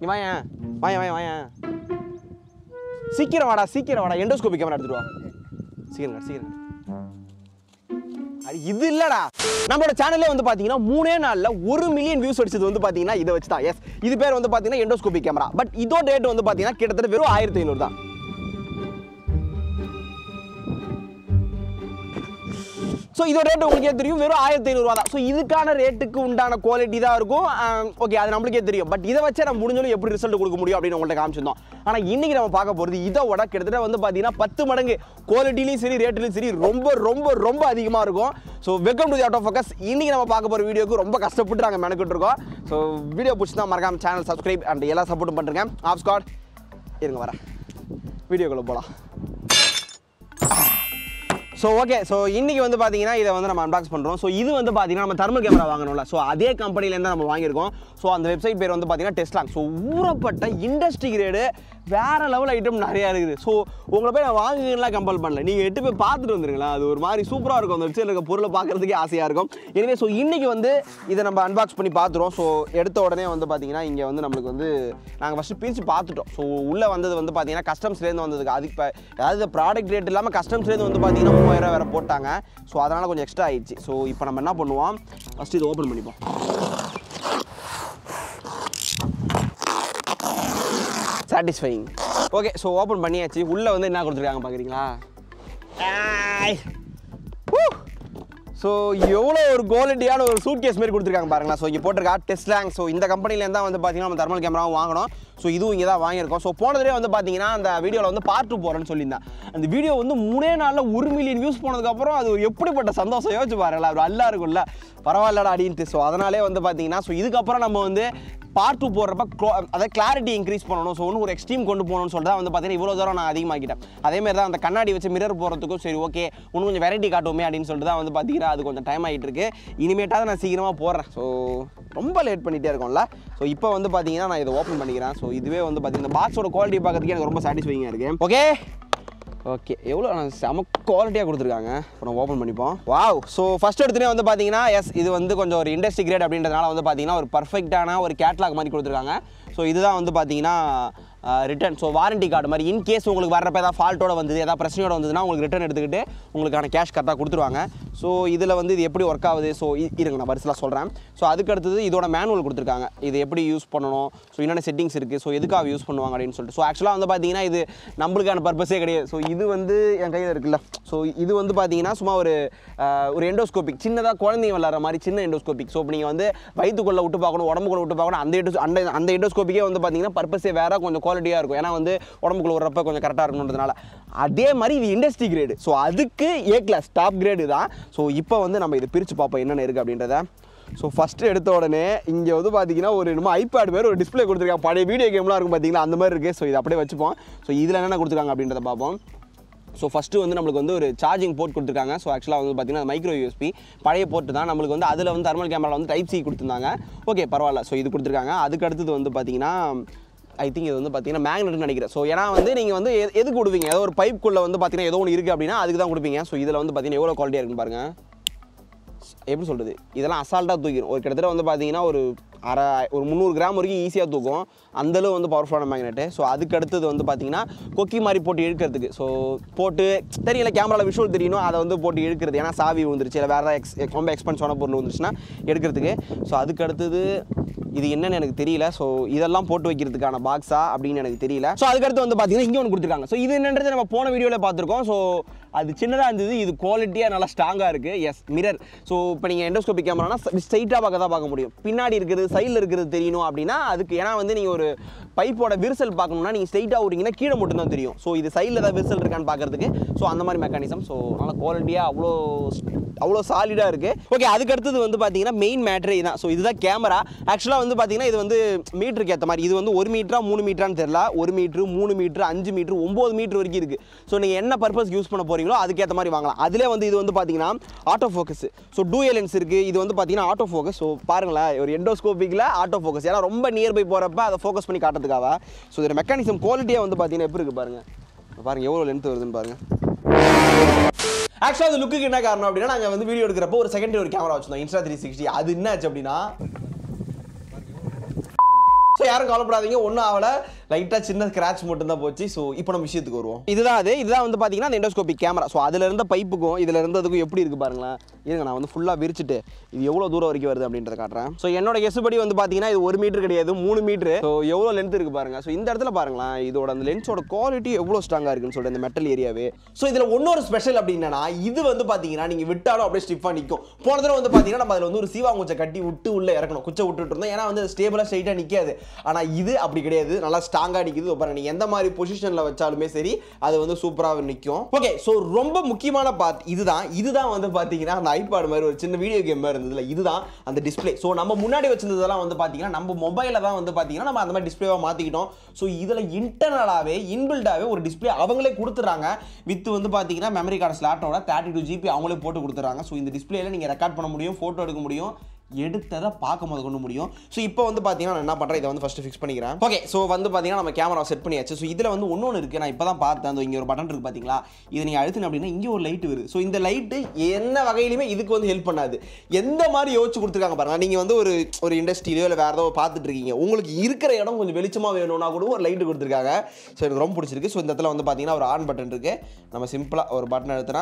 இங்க வாயேன் வாயேன் வாயேன் வாயேன் சீக்கிரம் வாடா சீக்கிரம் வாடா எண்டோஸ்கோபி கேமரா எடுத்துட்டு வா சீக்கிரம் காட்டு, சீக்கிரம் காட்டு. அட இது இல்லடா நம்மளோட சேனல்லே வந்து பாத்தீங்கன்னா மூணே நாள்ல ஒரு மில்லியன் வியூஸ் அடிச்சது வந்து பாத்தீங்கன்னா இதை வச்சு தான் எஸ் இது பேர் வந்து பாத்தீங்கன்னா எண்டோஸ்கோபி கேமரா பட் இதோட ரேட் வந்து பாத்தீங்கன்னா கிட்டத்தட்ட வெறும் ஆயிரத்தி ஐநூறு தான் ஸோ இதோட ரேட் உங்களுக்கே தெரியும் வெறும் ஆயிரத்தி ஐநூறுவா தான் ஸோ இதுக்கான ரேட்டுக்கு உண்டான குவாலிட்டி தான் இருக்கும் ஓகே அது நம்மளுக்கே தெரியும் பட் இதை வச்சே நம்ம முடிஞ்சாலும் எப்படி ரிசல்ட் கொடுக்க முடியும் அப்படின்னு உங்கள்ட்ட காமிச்சிருந்தோம் ஆனால் இன்னைக்கு நம்ம பார்க்க போகிறது இதோட கிட்டத்தட்ட வந்து பார்த்தீங்கன்னா பத்து மடங்கு குவாலிட்டிலையும் சரி ரேட்லையும் சரி ரொம்ப ரொம்ப ரொம்ப அதிகமாக இருக்கும் so welcome to the out of focus இன்னைக்கு நம்ம பார்க்க போகிற வீடியோக்கு ரொம்ப கஷ்டப்பட்டு நாங்கள் மெனக்கிட்டு இருக்கோம் ஸோ வீடியோ பிடிச்சி தான் மறக்காம சேனல் சப்ஸ்கிரைப் அண்ட் எல்லா சப்போர்ட்டும் பண்ணுறேங்க ஆஃப் ஸ்காட் இருங்க வரேன் வீடியோக்குள்ளே போகலாம் ஸோ ஓகே ஸோ இன்னைக்கு வந்து பார்த்தீங்கன்னா இதை வந்து நம்ம அன்பாக்ஸ் பண்ணுறோம் ஸோ இது வந்து பார்த்தீங்கன்னா நம்ம தர்மல் கேமரா வாங்கணும்ல ஸோ அதே கம்பெனிலேருந்து நம்ம வாங்கியிருக்கோம் ஸோ அந்த வெப்சைட் பேர் வந்து பார்த்தீங்கன்னா டெஸ்ட்லாங் ஸோ ஊறப்பட்ட இண்டஸ்ட்ரி கிரேடு வேற லெவல் ஐட்டம் நிறையா இருக்குது ஸோ உங்களை போய் நான் வாங்குங்கலாம் கம்பல் பண்ணல நீங்கள் எட்டு போய் பார்த்துட்டு வந்துருங்களா அது ஒரு மாதிரி சூப்பராக இருக்கும் அந்த வெப்சைட்டில் இருக்க பொருளை பார்க்கறதுக்கே ஆசையாக இருக்கும் எனவே ஸோ இன்னைக்கு வந்து இதை நம்ம அன்பாக்ஸ் பண்ணி பார்த்துருவோம் ஸோ எடுத்த உடனே வந்து பார்த்தீங்கன்னா இங்கே வந்து நம்மளுக்கு வந்து நாங்கள் ஃபஸ்ட்டு பிரித்து பார்த்துட்டோம் ஸோ உள்ளே வந்தது வந்து பார்த்தீங்கன்னா கஸ்டம்ஸ்லேருந்து வந்ததுக்கு அதுக்கு இப்போ அதாவது ப்ராடக்ட் ரேட் இல்லாமல் கஸ்டம்ஸ்லேருந்து வந்து பார்த்தீங்கன்னா மூவாயிரம் வேறு போட்டாங்க ஸோ அதனால் கொஞ்சம் எக்ஸ்ட்ரா ஆயிடுச்சு ஸோ இப்போ நம்ம என்ன பண்ணுவோம் ஃபஸ்ட்டு இது ஓப்பன் பண்ணிப்போம் சாட்டிஸ்ஃபைங் ஓகே ஸோ ஓப்பன் பண்ணியாச்சு உள்ளே வந்து என்ன கொடுத்துருக்காங்க பார்க்குறீங்களா ஸோ எவ்வளோ ஒரு குவாலிட்டியான ஒரு சூட் கேஸ் மாதிரி கொடுத்துருக்காங்க பாருங்களா ஸோ இங்கே போட்டிருக்கா டெஸ்ட்லாங் ஸோ இந்த கம்பெனிலேருந்து தான் வந்து பார்த்தீங்கன்னா நம்ம தர்மல் கேமராவும் வாங்கணும் ஸோ இதுவும் இங்கே தான் வாங்கியிருக்கோம் ஸோ போன தடவை வந்து பார்த்தீங்கன்னா அந்த வீடியோவில் வந்து பார்ட் டூ போகிறேன்னு சொல்லியிருந்தேன் அந்த வீடியோ வந்து மூணே நாளில் ஒரு மில்லியன் வியூஸ் போனதுக்கப்புறம் அது ஒரு எப்படிப்பட்ட சந்தோஷம் யோசிச்சு பாருங்களா ஒரு அல்லா இருக்கும்ல பரவாயில்லடா அப்படின்ட்டு ஸோ அதனாலே வந்து பார்த்தீங்கன்னா ஸோ இதுக்கப்புறம் நம்ம வந்து பார்ட் டூ போடுறப்ப க்ளோ அதாவது கிளாரிட்டி இன்க்ரீஸ் பண்ணணும் ஸோ ஒன்று ஒரு எக்ஸ்ட்ரீம் கொண்டு போகணும்னு சொல்லிட்டு தான் வந்து பார்த்தீங்கன்னா இவ்வளோ தூரம் நான் அதிகமாக்கிட்டேன் அதே மாதிரி தான் அந்த கண்ணாடி வச்சு மிரர் போகிறதுக்கும் சரி ஓகே இன்னும் கொஞ்சம் வெரைட்டி காட்டுவோமே அப்படின்னு சொல்லிட்டு தான் வந்து பார்த்தீங்கன்னா அது கொஞ்சம் டைம் ஆகிட்டு இருக்கு இனிமேட்டாவது நான் சீக்கிரமாக போடுறேன் ஸோ ரொம்ப லேட் பண்ணிகிட்டே இருக்கோம்ல ஸோ இப்போ வந்து பார்த்தீங்கன்னா நான் இதை ஓப்பன் பண்ணிக்கிறேன் ஸோ இதுவே வந்து பார்த்தீங்கன்னா பாக்ஸோட குவாலிட்டி பார்க்கறதுக்கு எனக்கு ரொம்ப சாட்டிஸ்ஃபைங்காக இருக்குது ஓகே ஓகே எவ்வளோ செம குவாலிட்டியாக கொடுத்துருக்காங்க இப்போ நம்ம ஓப்பன் பண்ணிப்போம் வாவ் ஸோ ஃபஸ்ட் எடுத்துனே வந்து பார்த்தீங்கன்னா எஸ் இது வந்து கொஞ்சம் ஒரு இண்டஸ்ட்ரி கிரேட் அப்படின்றதுனால வந்து பார்த்தீங்கன்னா ஒரு பர்ஃபெக்டான ஒரு கேட்லாக் மாதிரி கொடுத்துருக்காங்க ஸோ இதுதான் வந்து பார்த்தீங்கன்னா ரிட்டர்ன் ஸோ வாரண்டி கார்டு மாதிரி இன் கேஸ் உங்களுக்கு வர்றப்ப ஏதாவது ஃபால்ட்டோட வந்தது ஏதாவது பிரச்சனையோட வந்ததுன்னா உங்களுக்கு ரிட்டர்ன் எடுத்துக்கிட்டு உங்களுக்கான கேஷ் கரெக்டாக கொடுத்துருவாங்க ஸோ இதில் வந்து இது எப்படி ஒர்க் ஆகுது ஸோ இருங்க நான் வரிசலாக சொல்கிறேன் ஸோ அதுக்கு அடுத்தது இதோட மேனுவல் கொடுத்துருக்காங்க இது எப்படி யூஸ் பண்ணணும் ஸோ என்னென்ன செட்டிங்ஸ் இருக்குது ஸோ எதுக்காக யூஸ் பண்ணுவாங்க அப்படின்னு சொல்லிட்டு ஸோ ஆக்சுவலாக வந்து பார்த்தீங்கன்னா இது நம்மளுக்கான பர்பஸே கிடையாது ஸோ இது வந்து என் கையில் இருக்குல்ல ஸோ இது வந்து பார்த்தீங்கன்னா சும்மா ஒரு ஆஹ், ஒரு எண்டோஸ்கோபிக் சின்னதாக குழந்தைங்க விளாட்ற மாதிரி சின்ன எண்டோஸ்கோபிக் ஸோ இப்போ நீங்கள் வந்து வயிற்றுக்குள்ளே விட்டு பார்க்கணும் உடம்புக்குள்ள விட்டு பார்க்கணும் அந்த எண்டோஸ் அந்த அந்த எண்டோஸ்கோபிக்கே வந்து பார்த்தீங்கன்னா பர்பஸே வேறு கொஞ்சம் குவாலிட்டியாக இருக்கும் ஏன்னா வந்து உடம்புக்குள்ள விட்றப்ப கொஞ்சம் கரெக்டாக இருக்கணுன்றதுனால அதே மாதிரி இது இண்டஸ்ட்ரி கிரேடு ஸோ அதுக்கு ஏ கிளாஸ் டாப் கிரேடு தான் ஸோ இப்போ வந்து நம்ம இதை பிரித்து பார்ப்போம் என்னென்ன இருக்குது அப்படின்றத ஸோ ஃபஸ்ட்டு எடுத்த உடனே இங்கே வந்து பார்த்தீங்கன்னா ஒரு நம்ம ஐபேட் மாதிரி ஒரு டிஸ்ப்ளே கொடுத்துருக்காங்க பழைய வீடியோ கேம்லாம் இருக்கும் பார்த்தீங்களா அந்த மாதிரி இருக்குது ஸோ இதை அப்படியே வச்சுப்போம் ஸோ இதில் என்னென்ன கொடுத்துருக்காங்க அப்படின்றத பார்ப்போம் ஸோ ஃபஸ்ட்டு வந்து நம்மளுக்கு வந்து ஒரு சார்ஜிங் போர்ட் கொடுத்துருக்காங்க ஸோ ஆக்சுவலாக வந்து பார்த்தீங்கன்னா மைக்ரோ யூஎஸ்பி பழைய போர்ட் தான் நம்மளுக்கு வந்து அதில் வந்து தர்மல் கேமரா வந்து டைப் சி கொடுத்துருந்தாங்க ஓகே பரவாயில்ல ஸோ இது கொடுத்துருக்காங்க அதுக்கு அடுத்தது வந்து பார்த்தீங்கன்னா ஐ திங்க் இது வந்து பார்த்தீங்கன்னா மேக்னெட்னு நினைக்கிறேன் ஸோ ஏன்னா வந்து நீங்கள் வந்து எது- எதுக்கு கொடுப்பீங்க ஏதோ ஒரு பைப்புக்குள்ளே வந்து பார்த்தீங்கன்னா ஏதோ ஒன்று இருக்குது அப்படின்னா அதுக்கு தான் கொடுப்பீங்க ஸோ இதில் வந்து பார்த்தீங்கன்னா எவ்வளோ குவாலிட்டியாக இருக்குன்னு பாருங்கள் எப்படி சொல்கிறது இதெல்லாம் அசால்ட்டாக தூக்கிடும் ஒரு கிட்டத்தட்ட வந்து பார்த்தீங்கன்னா ஒரு அரை ஒரு முந்நூறு கிராம் வரைக்கும் ஈஸியாக தூக்கும் அந்தளவு வந்து பவர்ஃபுல்லான மேக்னெட்டு ஸோ அதுக்கு அடுத்தது வந்து பார்த்தீங்கன்னா கொக்கி மாதிரி போட்டு இழுக்கிறதுக்கு ஸோ போட்டு தெரியல கேமராவில் விஷுவல் தெரியணும் அதை வந்து போட்டு இழுக்கிறது ஏன்னா சாவி வந்துருச்சு இல்லை வேறு ஏதாவது எக்ஸ் ரொம்ப எக்ஸ்பென்சிவான பொருள் வந்துருச்சுன்னா எடுக்கிறதுக்கு ஸோ அதுக்கு அடுத்தது இது என்னன்னு எனக்கு தெரியல ஸோ இதெல்லாம் போட்டு வைக்கிறதுக்கான பாக்ஸா அப்படின்னு எனக்கு தெரியல ஸோ அதுக்கடுத்து வந்து பார்த்தீங்கன்னா இங்கே ஒன்று கொடுத்துருக்காங்க ஸோ இது என்னன்றது நம்ம போன வீடியோவில் பார்த்துருக்கோம் ஸோ அது சின்னதாக இருந்தது இது குவாலிட்டியாக நல்லா ஸ்ட்ராங்காக இருக்குது எஸ் மிரர் ஸோ இப்போ நீங்கள் எண்டோஸ்கோபிக் கேமரானா ஸ்ட்ரைட்டாக பார்க்க தான் பார்க்க முடியும் பின்னாடி இருக்கிறது சைடில் இருக்கிறது தெரியணும் அப்படின்னா அதுக்கு ஏன்னா வந்து நீங்கள் ஒரு பைப்போட விரிசல் பார்க்கணும்னா நீங்கள் ஸ்ட்ரைட்டாக விட்டீங்கன்னா கீழே மட்டும் தான் தெரியும் ஸோ இது சைடில் ஏதாவது விரிசல் இருக்கான்னு பார்க்கறதுக்கு ஸோ அந்த மாதிரி மெக்கானிசம் ஸோ நல்லா குவாலிட்டியாக அவ்வளோ அவ்வளோ சாலிடாக இருக்குது ஓகே அதுக்கு அடுத்தது வந்து பார்த்தீங்கன்னா மெயின் மேட்ரே தான் ஸோ இதுதான் கேமரா ஆக்சுவலாக வந்து பார்த்தீங்கன்னா இது வந்து மீட்டருக்கு ஏற்ற மாதிரி இது வந்து ஒரு மீட்டரா மூணு மீட்டரான்னு தெரியல ஒரு மீட்ரு மூணு மீட்ரு அஞ்சு மீட்ரு ஒம்பது மீட்ரு வரைக்கும் இருக்குது ஸோ நீங்கள் என்ன பர்பஸ் யூஸ் பண்ண போகிறீங்களோ அதுக்கேற்ற மாதிரி வாங்கலாம் அதிலே வந்து இது வந்து பார்த்தீங்கன்னா auto focus so two lens இருக்குது இது வந்து பார்த்தீங்கன்னா ஆட்டோ ஃபோக்கஸ் ஸோ பாருங்களேன் ஒரு எண்டோஸ்கோபிக்கில் ஆட்டோ ஃபோக்கஸ் ஏன்னா ரொம்ப நியர்பை போகிறப்ப அதை ஃபோக்கஸ் பண்ணி காட்டுறதுக்காக ஸோ இதோட மெக்கானிசம் குவாலிட்டியாக வந்து பார்த்தீங்கன்னா எப்படி இருக்குது பாருங்கள் பாருங்க எவ்வளோ லென்த் வருதுன்னு பாருங்க ஆக்சுவலாக அது லுக்குக்கு என்ன காரணம் அப்படின்னா நாங்கள் வந்து வீடியோ எடுக்கிறப்போ ஒரு செகண்டரி ஒரு கேமரா வச்சிருந்தோம் இன்ஸ்டா த்ரீ சிக்ஸ்டி அது என்ன ஆச்சு அப்படின்னா ஸோ யாரும் கவலைப்படாதீங்க ஒன்றும் ஆகலை லைட்டாக சின்ன ஸ்க்ராட்ச் மட்டும் தான் போச்சு ஸோ இப்போ நம்ம விஷயத்துக்கு வருவோம் இதுதான் அது இதுதான் வந்து பார்த்தீங்கன்னா அந்த எண்டோஸ்கோபிக் கேமரா ஸோ அதில் இருந்த பைப்புக்கும் இதில் இருந்ததுக்கும் எப்படி இருக்குது பாருங்களேன் இருங்க நான் வந்து ஃபுல்லாக விரிச்சிட்டு இது எவ்வளோ தூரம் வரைக்கும் வருது அப்படின்றத காட்டுறேன் ஸோ என்னோட கெசுபடி வந்து பார்த்தீங்கன்னா இது ஒரு மீட்டர் கிடையாது மூணு மீட்ரு ஸோ எவ்வளோ லென்த் இருக்குது பாருங்க ஸோ இந்த இடத்துல பாருங்களேன் இதோட அந்த லென்ஸோட குவாலிட்டி எவ்வளோ ஸ்ட்ராங்காக இருக்குன்னு சொல்லிட்டு இந்த மெட்டல் ஏரியாவே ஸோ இதில் இன்னொரு ஸ்பெஷல் அப்படின்னா இது வந்து பார்த்தீங்கன்னா நீங்கள் விட்டாலும் அப்படியே ஸ்டிஃபாக நிற்கும் போன தடவை வந்து பார்த்தீங்கன்னா நம்ம அதில் வந்து ஒரு சீவா குச்சை கட்டி விட்டு உள்ளே இறக்கணும் குச்சை விட்டுட்டு இருந்தோம் ஏன்னா வந்து ஸ்டேபிளாக ஸ்ட்ரைட்டாக நிற்காது ஆனால் இது அப்படி கிடையாது நல்லா ஸ்ட்ராங்காக நிற்கிது பாருங்க நீங்கள் எந்த மாதிரி பொசிஷனில் வச்சாலுமே சரி அது வந்து சூப்பராக நிற்கும் ஓகே ஸோ ரொம்ப முக்கியமான பார்ட் இதுதான் இதுதான் வந்து பார்த்தீங்கன்னா அந்த ஐபாட் மாதிரி ஒரு சின்ன வீடியோ கேம் மாதிரி இருந்ததுல இதுதான் அந்த டிஸ்ப்ளே ஸோ நம்ம முன்னாடி வச்சிருந்ததெல்லாம் வந்து பார்த்தீங்கன்னா நம்ம மொபைலில் தான் வந்து பார்த்தீங்கன்னா நம்ம அந்த மாதிரி டிஸ்ப்ளேவாக மாற்றிக்கிட்டோம் ஸோ இதில் இன்டர்னலாகவே இன்பில்டாகவே ஒரு டிஸ்ப்ளே அவங்களே கொடுத்துட்றாங்க வித் வந்து பார்த்தீங்கன்னா மெமரி கார்டு ஸ்லாட்டோட தேர்ட்டி டூ ஜிபி அவங்களே போட்டு கொடுத்துட்றாங்க ஸோ இந்த டிஸ்ப்ளேல நீங்கள் ரெக்கார்ட் பண்ண முடியும் ஃபோட்டோ எடுக்க முடியும் எடுத்ததை பார்க்க போது கொண்டு முடியும் ஸோ இப்போ வந்து பார்த்தீங்கன்னா நான் என்ன பண்ணுறேன் இதை வந்து ஃபஸ்ட்டு ஃபிக்ஸ் பண்ணிக்கிறேன் ஓகே ஸோ வந்து பார்த்தீங்கன்னா நம்ம கேமரா செட் பண்ணியாச்சு ஸோ இதில் வந்து ஒன்று ஒன்று இருக்குது நான் இப்போ தான் பார்த்தேன் அந்த இங்கே ஒரு பட்டன் இருக்குது பார்த்தீங்களா இது நீங்கள் அழுத்தின அப்படின்னா இங்கே ஒரு லைட் வருது ஸோ இந்த லைட்டு என்ன வகையிலுமே இதுக்கு வந்து ஹெல்ப் பண்ணாது எந்த மாதிரி யோசிச்சு கொடுத்துருக்காங்க பாருங்க நீங்கள் வந்து ஒரு ஒரு இண்டஸ்ட்ரியிலையோ இல்லை வேறு ஏதோ பார்த்துட்டு இருக்கீங்க உங்களுக்கு இருக்கிற இடம் கொஞ்சம் வெளிச்சமாக வேணும்னா கூட ஒரு லைட்டு கொடுத்துருக்காங்க ஸோ எனக்கு ரொம்ப பிடிச்சிருக்கு ஸோ இந்த இடத்துல வந்து பார்த்தீங்கன்னா ஒரு ஆன் பட்டன் இருக்குது நம்ம சிம்பிளாக ஒரு பட்டன் அழுத்தினா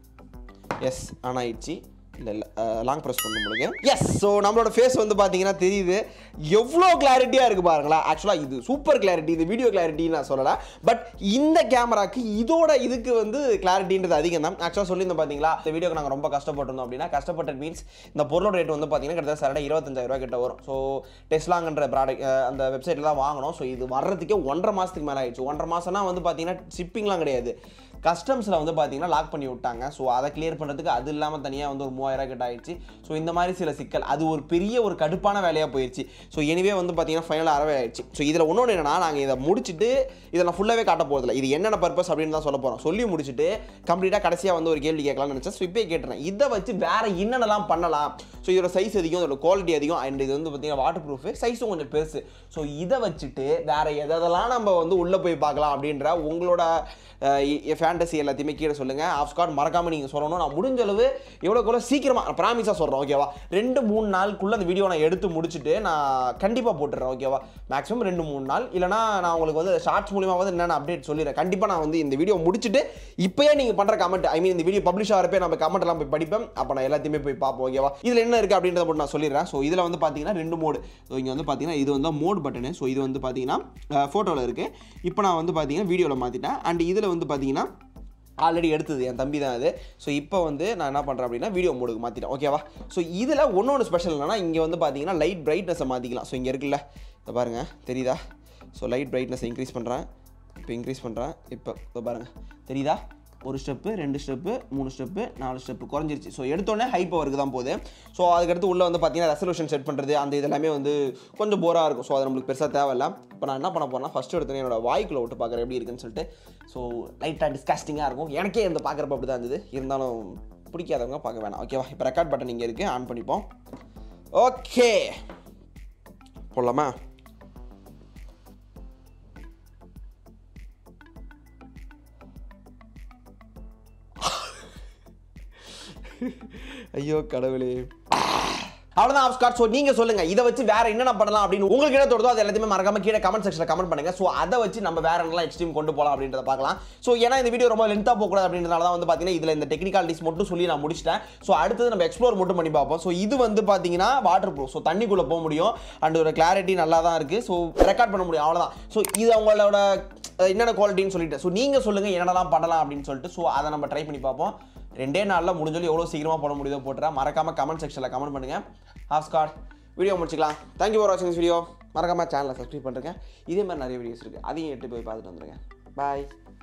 எஸ் ஆன் ஆயிடுச்சு இல்லை இல்லை லாங் ப்ரெஸ் பண்ண முடியும் எஸ் ஸோ நம்மளோட ஃபேஸ் வந்து பார்த்தீங்கன்னா தெரியுது எவ்வளோ கிளாரிட்டியாக இருக்குது பாருங்களேன் ஆக்சுவலாக இது சூப்பர் கிளாரிட்டி இது வீடியோ கிளாரிட்டின்னு நான் சொல்லலை பட் இந்த கேமராக்கு இதோட இதுக்கு வந்து கிளாரிட்டின்றது அதிகம் தான் ஆக்சுவலாக சொல்லியிருந்தோம் பார்த்தீங்களா இந்த வீடியோக்கு நாங்கள் ரொம்ப கஷ்டப்பட்டிருந்தோம் அப்படின்னா கஷ்டப்பட்ட மீன்ஸ் இந்த பொருளோட ரேட் வந்து பார்த்தீங்கன்னா கிட்டத்தட்ட சரடை இருபத்தஞ்சாயிரம் ரூபாய் கிட்ட வரும் ஸோ டெஸ்லாங்கன்ற ப்ராடக்ட் அந்த வெப்சைட்டில் தான் வாங்கினோம் ஸோ இது வர்றதுக்கே ஒன்றரை மாதத்துக்கு மேலே ஆயிடுச்சு ஒன்றரை மாதம்னா வந்து பார்த்தீங்கன்னா ஷிப்பிங்லாம் கிடையாது கஸ்டம்ஸில் வந்து பார்த்தீங்கன்னா லாக் பண்ணி விட்டாங்க ஸோ அதை கிளியர் பண்ணுறதுக்கு அது இல்லாமல் தனியாக வந்து ஒரு மூவாயிரம் கிட்ட ஆயிடுச்சு ஸோ இந்த மாதிரி சில சிக்கல் அது ஒரு பெரிய ஒரு கடுப்பான வேலையாக போயிடுச்சு ஸோ எனிவே வந்து பார்த்தீங்கன்னா ஃபைனலாக அறவே ஆயிடுச்சு ஸோ இதில் ஒன்று என்னன்னா நாங்கள் இதை முடிச்சுட்டு இதை நான் ஃபுல்லாகவே காட்ட போகிறதில்ல இது என்னென்ன பர்பஸ் அப்படின்னு தான் சொல்ல போகிறோம் சொல்லி முடிச்சுட்டு கம்ப்ளீட்டாக கடைசியாக வந்து ஒரு கேள்வி கேட்கலாம்னு நினச்சேன் ஸோ இப்போயே கேட்டுறேன் இதை வச்சு வேறு என்னென்னலாம் பண்ணலாம் ஸோ இதோட சைஸ் அதிகம் இதோட குவாலிட்டி அதிகம் அண்ட் இது வந்து பார்த்தீங்கன்னா வாட்டர் ப்ரூஃப் சைஸும் கொஞ்சம் பெருசு ஸோ இதை வச்சுட்டு வேறு எதெல்லாம் நம்ம வந்து உள்ளே போய் பார்க்கலாம் அப்படின்ற உங்களோட ஃபேண்டசி எல்லாத்தையுமே கீழே சொல்லுங்கள் ஆஃப் ஸ்காட் மறக்காமல் நீங்கள் சொல்லணும் நான் முடிஞ்ச அளவு எவ்வளோக்கு எவ்வளோ சீக்கிரமாக ப்ராமிஸாக சொல்கிறேன் ஓகேவா ரெண்டு மூணு நாளுக்குள்ளே அந்த வீடியோ நான் எடுத்து முடிச்சுட்டு நான் கண்டிப்பாக போட்டுடுறேன் ஓகேவா மேக்ஸிமம் ரெண்டு மூணு நாள் இல்லைனா நான் உங்களுக்கு வந்து ஷார்ட்ஸ் மூலியமாக வந்து என்னென்ன அப்டேட் சொல்லிடுறேன் கண்டிப்பாக நான் வந்து இந்த வீடியோ முடிச்சுட்டு இப்போயே நீங்கள் பண்ணுற கமெண்ட் ஐ மீன் இந்த வீடியோ பப்ளிஷ் ஆகிறப்பே நம்ம கமெண்ட் எல்லாம் போய் படிப்பேன் அப்போ நான் எல்லாத்தையுமே போய் பார்ப்போம் ஓகேவா இதில் என்ன இருக்குது அப்படின்றத மட்டும் நான் சொல்லிடுறேன் ஸோ இதில் வந்து பார்த்தீங்கன்னா ரெண்டு மோடு ஸோ இங்கே வந்து பார்த்தீங்கன்னா இது வந்து மோட் பட்டனு ஸோ இது வந்து பார்த்தீங்கன்னா ஃபோட்டோவில் இருக்குது இப்போ நான் வந்து பார்த்தீங்கன்னா வீடியோவில் மாற்றிட்டேன் அண்ட் இதில் வந்து பார்த்தீங்கன்னா ஆல்ரெடி எடுத்தது என் தம்பி தான் அது ஸோ இப்போ வந்து நான் என்ன பண்ணுறேன் அப்படின்னா வீடியோ மோடுக்கு மாற்றிட்டேன் ஓகேவா ஸோ இதில் ஒன்று ஒன்று ஸ்பெஷல் என்னன்னா இங்கே வந்து பார்த்தீங்கன்னா லைட் பிரைட்னஸை மாற்றிக்கலாம் ஸோ இங்கே இருக்குல்ல இதை பாருங்கள் தெரியுதா ஸோ லைட் பிரைட்னஸை இன்க்ரீஸ் பண்ணுறேன் இப்போ இன்க்ரீஸ் பண்ணுறேன் இப்போ இதை பாருங்கள் தெரியுதா ஒரு ஸ்டெப்பு ரெண்டு ஸ்டெப்பு மூணு ஸ்டெப்பு நாலு ஸ்டெப்பு குறைஞ்சிருச்சு ஸோ எடுத்தோடனே ஹை பவருக்கு தான் போகுது ஸோ அதுக்கடுத்து உள்ளே வந்து பார்த்தீங்கன்னா ரெசல்யூஷன் செட் பண்ணுறது அந்த இதெல்லாமே வந்து கொஞ்சம் போராக இருக்கும் ஸோ அது நம்மளுக்கு பெருசாக தேவையில்ல இப்போ நான் என்ன பண்ண போறேன்னா ஃபஸ்ட்டு எடுத்தோன்னே என்னோட வாய்க்குள்ள விட்டு பார்க்குறேன் எப்படி இருக்குன்னு சொல்லிட்டு ஸோ லைட்டாக டிஸ்கஸ்டிங்காக இருக்கும் எனக்கே இந்த பார்க்குறப்ப அப்படி தான் இருந்தது இருந்தாலும் பிடிக்காதவங்க பார்க்க வேணாம் ஓகேவா இப்போ ரெக்கார்ட் பட்டன் இங்கே இருக்குது ஆன் பண்ணிப்போம் ஓகே போடலாமா ஐயோ கடவுளே அவ்வளோதான் ஆஃப்ஸ்காட் ஸோ நீங்கள் சொல்லுங்கள் இதை வச்சு வேற என்னென்ன பண்ணலாம் அப்படின்னு உங்களுக்கு என்ன தோணுதோ அது எல்லாத்தையுமே மறக்காம கீழே கமெண்ட் செக்ஷனில் கமெண்ட் பண்ணுங்க ஸோ அதை வச்சு நம்ம வேற என்னெல்லாம் எக்ஸ்ட்ரீம் கொண்டு போகலாம் அப்படின்றத பார்க்கலாம் ஸோ ஏன்னா இந்த வீடியோ ரொம்ப லென்த்தாக போகக்கூடாது அப்படின்றனால தான் வந்து பார்த்தீங்கன்னா இதில் இந்த டெக்னிக்காலிட்டிஸ் மட்டும் சொல்லி நான் முடிச்சிட்டேன் ஸோ அடுத்தது நம்ம எக்ஸ்ப்ளோர் மட்டும் பண்ணி பார்ப்போம் ஸோ இது வந்து பார்த்தீங்கன்னா வாட்டர் ப்ரூஃப் ஸோ தண்ணிக்குள்ளே போக முடியும் அண்ட் ஒரு கிளாரிட்டி நல்லா தான் இருக்குது ஸோ ரெக்கார்ட் பண்ண முடியும் அவ்வளோதான் ஸோ இது அவங்களோட அஹ், என்னென்ன குவாலிட்டின்னு சொல்லிட்டு ஸோ நீங்கள் சொல்லுங்கள் என்னென்னலாம் பண்ணலாம் அப்படின்னு சொல்லிட்டு ஸோ அதை நம்ம ட்ரை பண்ணி பார்ப்போம் ரெண்டே நாளில் முடிஞ்சாலும் எவ்வளோ சீக்கிரமாக போட முடியுதோ போட்டுறேன் மறக்காம கமெண்ட் செக்ஷனில் கமெண்ட் பண்ணுங்கள் ஹாஃப் ஸ்காட் வீடியோ முடிச்சுக்கலாம் தேங்க்யூ ஃபார் வாட்சிங் வீடியோ மறக்காம சேனலை சப்ஸ்கிரைப் பண்ணுறேங்க இதே மாதிரி நிறைய வீடியோஸ் இருக்குது அதையும் எட்டு போய் பார்த்துட்டு வந்துருங்க பாய்